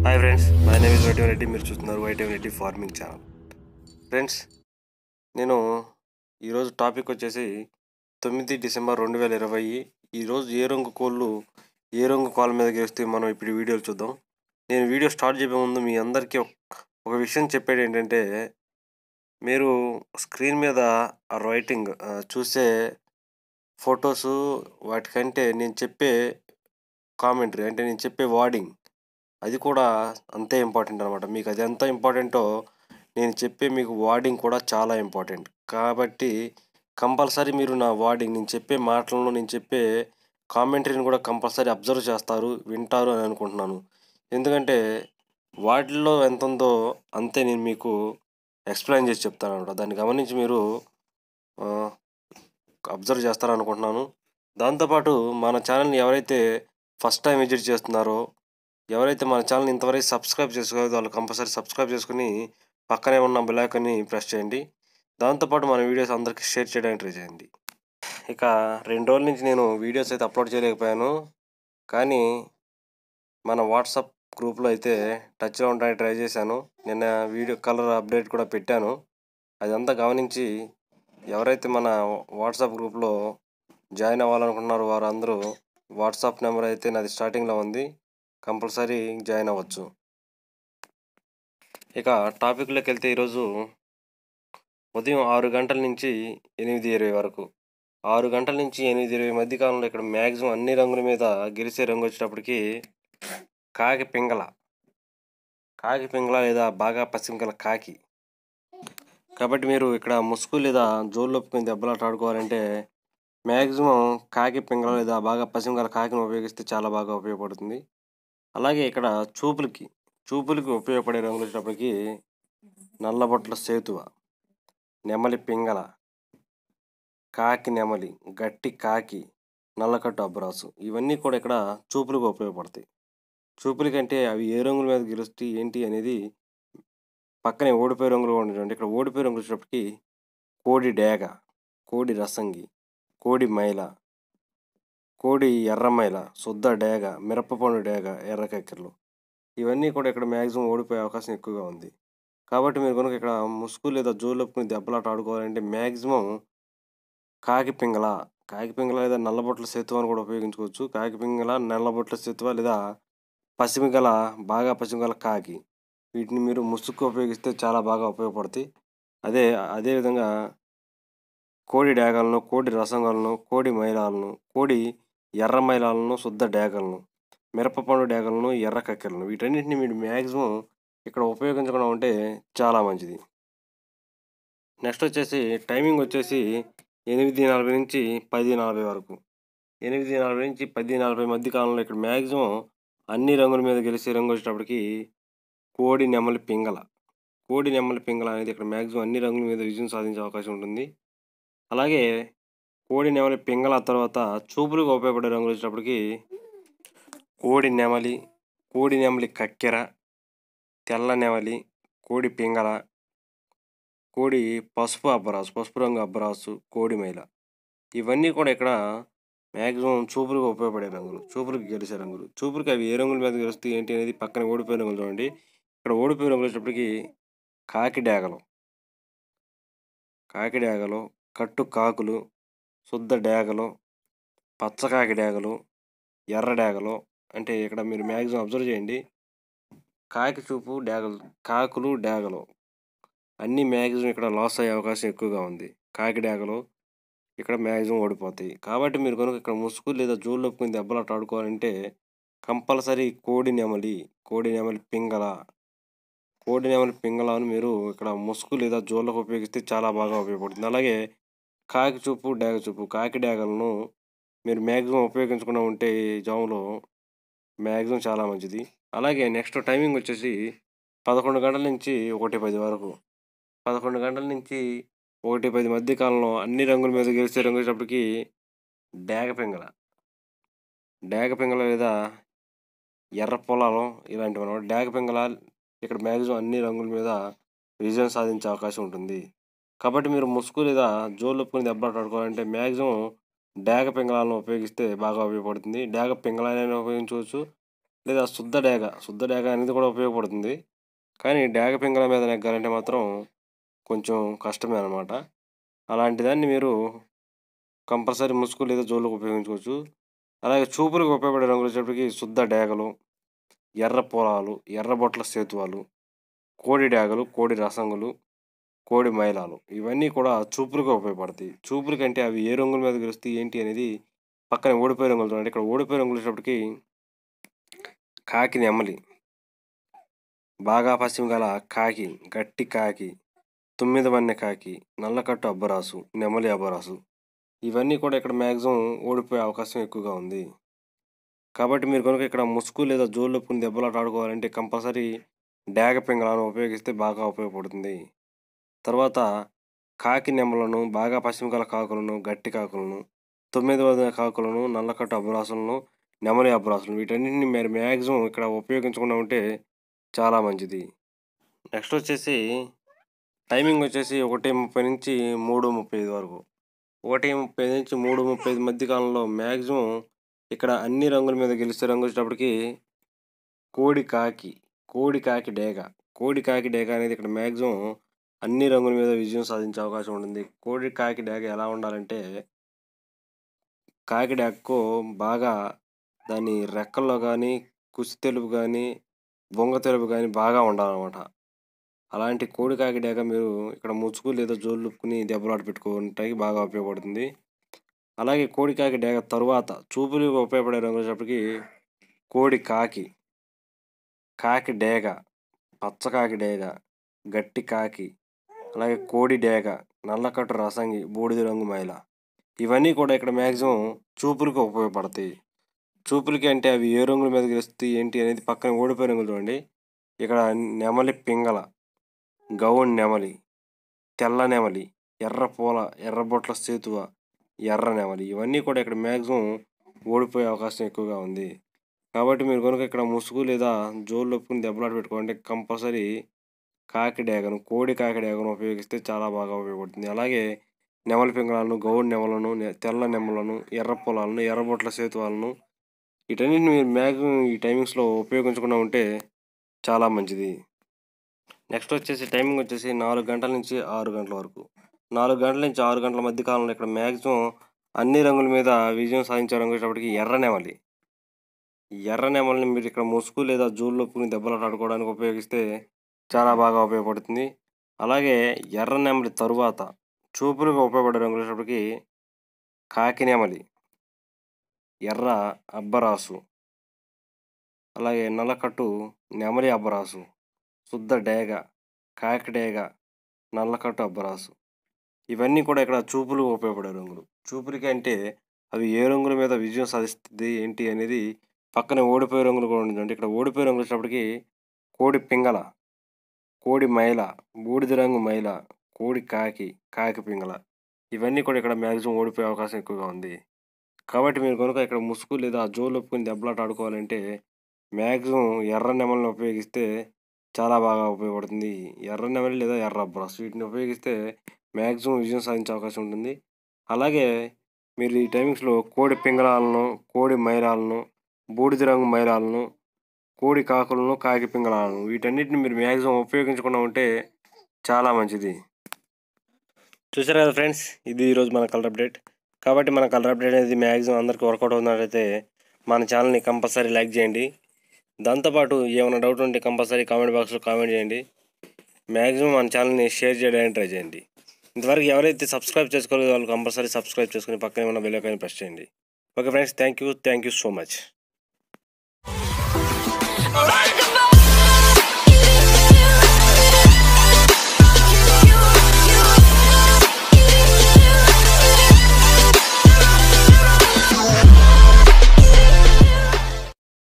hi friends my name is YTM Reddy మీరు చూస్తున్నారు YTM Reddy farming channel friends నేను ఈరోజు టాపిక్ వచ్చేసి తొమ్మిది డిసెంబర్ రెండు వేల ఇరవై ఈరోజు ఏ రంగు కోళ్ళు ఏ రంగు కోళ్ళ మీద గెలిస్తే మనం ఇప్పుడు ఈ వీడియోలు చూద్దాం నేను వీడియో స్టార్ట్ చేయే ముందు మీ అందరికీ ఒక- ఒక విషయం చెప్పేది ఏంటంటే మీరు స్క్రీన్ మీద ఆ రైటింగ్ ఆ, చూసే ఫొటోస్ వాటికంటే నేను చెప్పే కామెంటరీ అంటే నేను చెప్పే వార్డింగ్ అది కూడా అంతే ఇంపార్టెంట్ అనమాట మీకు అది ఎంత ఇంపార్టెంటో నేను చెప్పే మీకు వార్డింగ్ కూడా చాలా ఇంపార్టెంట్ కాబట్టి కంపల్సరీ మీరు నా వార్డింగ్ నేను చెప్పే మాటలను నేను చెప్పే కామెంటరీని కూడా కంపల్సరీ అబ్జర్వ్ చేస్తారు వింటారు అని అనుకుంటున్నాను ఎందుకంటే వాటిల్లో ఎంత ఉందో అంతే నేను మీకు ఎక్స్ప్లెయిన్ చేసి చెప్తాను అనమాట దాన్ని గమనించి మీరు అబ్జర్వ్ చేస్తారనుకుంటున్నాను దాంతోపాటు మన ఛానల్ని ఎవరైతే ఫస్ట్ టైం విజిట్ చేస్తున్నారో ఎవరైతే మన ఛానల్ ఇంతవరకు సబ్స్క్రైబ్ చేసుకోలేదో వాళ్ళు కంపల్సరీ సబ్స్క్రైబ్ చేసుకుని పక్కనే ఉన్న బెల్ ఐకాన్ని ప్రెస్ చేయండి దాంతోపాటు మన వీడియోస్ అందరికీ షేర్ చేయడానికి ట్రై చేయండి ఇక రెండు రోజుల నుంచి నేను వీడియోస్ అయితే అప్లోడ్ చేయలేకపోయాను కానీ మన వాట్సాప్ గ్రూప్లో అయితే టచ్లో ఉండడానికి ట్రై చేశాను నిన్న వీడియో కలర్ అప్డేట్ కూడా పెట్టాను అదంతా గమనించి ఎవరైతే మన వాట్సాప్ గ్రూప్లో జాయిన్ అవ్వాలనుకుంటున్నారో వారు అందరూ వాట్సాప్ నెంబర్ అయితే నాది స్టార్టింగ్లో ఉంది కంపల్సరీ జాయిన్ అవ్వచ్చు ఇక టాపిక్లోకి వెళ్తే ఈరోజు ఉదయం ఆరు గంటల నుంచి ఎనిమిది ఇరవై వరకు ఆరు గంటల నుంచి ఎనిమిది ఇరవై మధ్య కాలంలో ఇక్కడ మ్యాక్సిమం అన్ని రంగుల మీద గెలిచే రంగు వచ్చేటప్పటికి కాకి పింగళ కాకి పింగళ లేదా బాగా పశ్చిమగల కాకి కాబట్టి మీరు ఇక్కడ ముసుగు లేదా జోలు ఒప్పుకుని దెబ్బలాట ఆడుకోవాలంటే మ్యాక్సిమం కాకి పింగళ లేదా బాగా పశ్చిమగల కాకిని ఉపయోగిస్తే చాలా బాగా ఉపయోగపడుతుంది అలాగే ఇక్కడ చూపులకి చూపులకి ఉపయోగపడే రంగులు వచ్చేటప్పటికి నల్లబొట్ల సేతువ నెమలి పింగళ కాకి నెమలి గట్టి కాకి నల్లకట్టు అబ్రాసు ఇవన్నీ కూడా ఇక్కడ చూపులకు ఉపయోగపడతాయి చూపులకంటే అవి ఏ రంగుల మీద గెలుస్తాయి ఏంటి అనేది పక్కనే ఓడిపోయే రంగులు కూడా ఉంటుంది ఇక్కడ ఓడిపోయే రంగులు వచ్చేటప్పటికి కోడి డేగ కోడి రసంగి కోడి మైల కోడి ఎర్రమైల శుద్ధ డేగ మిరపపండు డేగ ఎర్ర కక్కెరలు ఇవన్నీ కూడా ఇక్కడ మ్యాక్సిమం ఓడిపోయే అవకాశం ఎక్కువగా ఉంది కాబట్టి మీరు కనుక ఇక్కడ ముసుగు లేదా జోలొప్పుకుని దెబ్బలాట ఆడుకోవాలంటే మ్యాక్సిమం కాకి పింగళ కాకి పింగళ లేదా నల్లబొట్ల సేతువ అని కూడా ఉపయోగించుకోవచ్చు కాకి పింగళ నల్లబొట్ల సేతువ లేదా పసిమిగల బాగా పసిమిగల కాకి వీటిని మీరు ముసుగు ఉపయోగిస్తే చాలా బాగా ఉపయోగపడతాయి అదే అదేవిధంగా కోడి డేగలను కోడి రసంగాలను కోడి మైలాలను కోడి ఎర్ర మైలాలను శుద్ధ డేగలను మిరపపండు డేగలను ఎర్ర కక్కెరలను వీటన్నిటిని మీరు మ్యాక్సిమం ఇక్కడ ఉపయోగించకుండా ఉంటే చాలా మంచిది నెక్స్ట్ వచ్చేసి టైమింగ్ వచ్చేసి ఎనిమిది నలభై నుంచి పది నలభై వరకు ఎనిమిది నలభై నుంచి పది నలభై మధ్య కాలంలో ఇక్కడ మ్యాక్సిమం అన్ని రంగుల మీద గెలిచే రంగు వచ్చేటప్పటికి కోడి నెమలి పింగళ కోడి నెమలి పింగళ అనేది ఇక్కడ మ్యాక్సిమం అన్ని రంగుల మీద విజయం సాధించే అవకాశం ఉంటుంది అలాగే కోడి నెమలి పింగళ తర్వాత చూపులకు ఉపయోగపడే రంగులు వచ్చేటప్పటికి కోడి నెమలి కోడి నెమలి కక్కెర తెల్ల నెమలి కోడి పింగళ కోడి పసుపు అబ్బరాసు పసుపు రంగు అబ్బరాసు కోడి మైల ఇవన్నీ కూడా ఇక్కడ మ్యాక్సిమం చూపులకు ఉపయోగపడే రంగులు చూపులకు గెలిచే రంగులు చూపులకు అవి ఏ రంగుల మీద గెలుస్తాయి ఏంటి అనేది పక్కన ఓడిపోయే రంగులు చూడండి ఇక్కడ ఓడిపోయే రంగులు వచ్చేటప్పటికి కాకి డేగలు కాకి డేగలు కట్టు కాకులు శుద్ధ డేగలు పచ్చకాకి డేగలు ఎర్ర డేగలు అంటే ఇక్కడ మీరు మ్యాక్సిమం అబ్జర్వ్ చేయండి కాకి చూపు డేగలు కాకులు డేగలు అన్ని మ్యాక్సిమం ఇక్కడ లాస్ అయ్యే అవకాశం ఎక్కువగా ఉంది కాకి డేగలు ఇక్కడ మ్యాక్సిమం ఓడిపోతాయి కాబట్టి మీరు కనుక ఇక్కడ ముసుగు లేదా జోలు ఒప్పుకుని దెబ్బలాట ఆడుకోవాలంటే కంపల్సరీ కోడి నెమలి కోడి నెమలి పింగళ కోడి నెమలి పింగళను మీరు ఇక్కడ ముసుగు లేదా జోళ్ళకు ఉపయోగిస్తే చాలా బాగా ఉపయోగపడుతుంది అలాగే కాకి చూపు డేగ చూపు కాకి డేగలను మీరు మ్యాక్సిమం ఉపయోగించకుండా ఉంటే ఈ జాములో మ్యాక్సిమం చాలా మంచిది అలాగే నెక్స్ట్ టైమింగ్ వచ్చేసి పదకొండు గంటల నుంచి ఒకటి పది వరకు పదకొండు గంటల నుంచి ఒకటి పది మధ్య కాలంలో అన్ని రంగుల మీద గెలిచే రంగు వచ్చేటప్పటికి డేగ పింగళ డేగ పింగళ లేదా ఎర్ర పొలాలు ఇలాంటివి అనమాట డేగ పింగళ ఇక్కడ మ్యాక్సిమం అన్ని రంగుల మీద విజయం సాధించే అవకాశం ఉంటుంది కాబట్టి మీరు ముసుగు లేదా జోలు ఒప్పుకుని దెబ్బలాట ఆడుకోవాలంటే మ్యాక్సిమం డేగ పింగళాలను ఉపయోగిస్తే బాగా ఉపయోగపడుతుంది డేగ పింగళాలైనా ఉపయోగించవచ్చు లేదా శుద్ధ డేగ శుద్ధ డేగ అనేది కూడా ఉపయోగపడుతుంది కానీ డేగ పింగళ మీద నెగ్గాలంటే మాత్రం కొంచెం కష్టమే అనమాట అలాంటి దాన్ని మీరు కంపల్సరీ ముసుగు లేదా జోళ్ళకు ఉపయోగించుకోవచ్చు అలాగే చూపులకు ఉపయోగపడే రంగులు వచ్చేటప్పటికి శుద్ధ డేగలు ఎర్ర పొలాలు ఎర్ర బొట్ల సేతువాలు కోడి డేగలు కోడి రసంగులు కోడి మైలాలు ఇవన్నీ కూడా చూపులకు ఉపయోగపడతాయి చూపుల కంటే అవి ఏ రంగుల మీద గెలుస్తాయి ఏంటి అనేది పక్కన ఓడిపోయే రంగులు చూడండి ఇక్కడ ఓడిపోయే రంగులు వచ్చేటప్పటికి కాకి నెమలి బాగా పశ్చిమ గల కాకి గట్టి కాకి తొమ్మిది వన్నె కాకి నల్లకట్టు అబ్బరాసు నెమలి అబ్బరాసు ఇవన్నీ కూడా ఇక్కడ మ్యాక్సిమం ఓడిపోయే అవకాశం ఎక్కువగా ఉంది కాబట్టి మీరు కనుక ఇక్కడ ముసుగు లేదా జోళ్ళొప్పుని దెబ్బలాట ఆడుకోవాలంటే కంపల్సరీ డాగ పింగళాలను ఉపయోగిస్తే బాగా ఉపయోగపడుతుంది తర్వాత కాకి నెమలను బాగా పశ్చిమ గల కాకులను గట్టి కాకులను తొమ్మిది వదిన కాకులను నల్లకట్టు అబ్బరాసులను నెమలి అబ్బరాసులను వీటన్నింటిని మీరు మ్యాక్సిమం ఇక్కడ ఉపయోగించకుండా ఉంటే చాలా మంచిది నెక్స్ట్ వచ్చేసి టైమింగ్ వచ్చేసి ఒకటి ముప్పై నుంచి మూడు ముప్పై ఐదు వరకు ఒకటి ముప్పై నుంచి మూడు ముప్పై ఐదు మధ్య కాలంలో మ్యాక్సిమం ఇక్కడ అన్ని రంగుల మీద గెలిచే రంగు వచ్చేటప్పటికి కోడి కాకి కోడి కాకి డేగ కోడి కాకి డేగ అనేది ఇక్కడ మ్యాక్సిమం అన్ని రంగుల మీద విజయం సాధించే అవకాశం ఉంటుంది కోడి కాకి డేగ ఎలా ఉండాలంటే కాకి డేగకు బాగా దాని రెక్కల్లో కానీ కుసి తెలుపు కానీ బొంగ తెలుపు కానీ బాగా ఉండాలన్నమాట అలాంటి కోడి కాకి డేగ మీరు ఇక్కడ ముసుగు లేదా జోళ్ళుకుని దెబ్బలాట పెట్టుకోవడానికి బాగా ఉపయోగపడుతుంది అలాగే కోడి కాకి డేగ తరువాత చూపులు ఉపయోగపడే రంగు వచ్చేటప్పటికి కోడి కాకి కాకి డేగ పచ్చకాకి డేగ గట్టి కాకి అలాగే కోడి డేగ నల్లకట్టు రసంగి బూడిద రంగు మైల ఇవన్నీ కూడా ఇక్కడ మ్యాక్సిమం చూపులకు ఉపయోగపడతాయి చూపులకి అంటే అవి ఏ రంగుల మీద గెలుస్తాయి ఏంటి అనేది పక్కన ఓడిపోయే రంగులు చూడండి ఇక్కడ నెమలి పింగళ గౌన్ నెమలి తెల్ల నెమలి ఎర్ర పూల ఎర్రబొట్ల సేతువ ఎర్ర నెమలి ఇవన్నీ కూడా ఇక్కడ మ్యాక్సిమం ఓడిపోయే అవకాశం ఎక్కువగా ఉంది కాబట్టి మీరు కనుక ఇక్కడ ముసుగు లేదా జోలు ఒప్పుకుని దెబ్బలాట పెట్టుకోవాలంటే కంపల్సరీ కాకి డేగను కోడి కాకి డేగను ఉపయోగిస్తే చాలా బాగా ఉపయోగపడుతుంది అలాగే నెమలి పింగళాలను గౌడ్ నెమలను నె- తెల్ల నెమలను ఎర్ర పొలాలను ఎర్రబొట్ల సేతువాలను వీటన్నిటిని మీరు మ్యాక్సిమం ఈ టైమింగ్స్లో ఉపయోగించకుండా ఉంటే చాలా మంచిది నెక్స్ట్ వచ్చేసి టైమింగ్ వచ్చేసి నాలుగు గంటల నుంచి ఆరు గంటల వరకు నాలుగు గంటల నుంచి ఆరు గంటల మధ్య కాలంలో ఇక్కడ మ్యాక్సిమం అన్ని రంగుల మీద విజయం సాధించే రంగు వచ్చేటప్పటికి ఎర్ర నెమలి ఎర్ర నెమలిని మీరు ఇక్కడ ముసుగు లేదా జూళ్ళొప్పుని దెబ్బలాట ఆడుకోవడానికి ఉపయోగిస్తే చాలా బాగా ఉపయోగపడుతుంది అలాగే ఎర్ర నెమలి తరువాత చూపులుగా ఉపయోగపడే రంగులు వచ్చేటప్పటికి కాకి నెమలి ఎర్ర అబ్బరాసు అలాగే నల్లకట్టు నెమలి అబ్బరాసు శుద్ధ డేగ కాకి డేగ నల్లకట్టు అబ్బరాసు ఇవన్నీ కూడా ఇక్కడ చూపులు ఉపయోగపడే రంగులు చూపులకి అంటే అవి ఏ రంగుల మీద విజయం సాధిస్తుంది ఏంటి అనేది పక్కనే ఓడిపోయే రంగులు కూడా ఉంటుంది ఇక్కడ ఓడిపోయే రంగులు వచ్చినప్పటికీ కోడి పింగళ కోడి మైల బూడిద రంగు మైల కోడి కాకి కాకి పింగళ ఇవన్నీ కూడా ఇక్కడ మ్యాక్సిమం ఓడిపోయే అవకాశం ఎక్కువగా ఉంది కాబట్టి మీరు కనుక ఇక్కడ ముసుగు లేదా జోలు ఒప్పుకుని దెబ్బలాట ఆడుకోవాలంటే మ్యాక్సిమం ఎర్ర నెమలను ఉపయోగిస్తే చాలా బాగా ఉపయోగపడుతుంది ఎర్ర నెమలి లేదా ఎర్ర అబ్రాస్ వీటిని ఉపయోగిస్తే మ్యాక్సిమం విజయం సాధించే అవకాశం ఉంటుంది అలాగే మీరు ఈ టైమింగ్స్లో కోడి పింగళాలను కోడి మైరాలను బూడిద రంగు మైరాలను కోడి కాకులను కాకి పింగళాలను వీటన్నిటిని మీరు మ్యాక్సిమం ఉపయోగించకుండా ఉంటే చాలా మంచిది చూసారు కదా ఫ్రెండ్స్ ఇది ఈరోజు మన కలర్ అప్డేట్ కాబట్టి మన కలర్ అప్డేట్ అనేది మ్యాక్సిమం అందరికీ వర్కౌట్ అవుతున్నట్లయితే మన ఛానల్ని కంపల్సరీ లైక్ చేయండి దాంతోపాటు ఏమైనా డౌట్ ఉంటే కంపల్సరీ కామెంట్ బాక్స్లో కామెంట్ చేయండి మ్యాక్సిమం మన ఛానల్ని షేర్ చేయడానికి ట్రై చేయండి ఇంతవరకు ఎవరైతే సబ్స్క్రైబ్ చేసుకోలేదో వాళ్ళు కంపల్సరీ సబ్స్క్రైబ్ చేసుకుని పక్కనే ఉన్న బెల్ ఐకాన్ ప్రెస్ చేయండి okay friends thank you thank you so much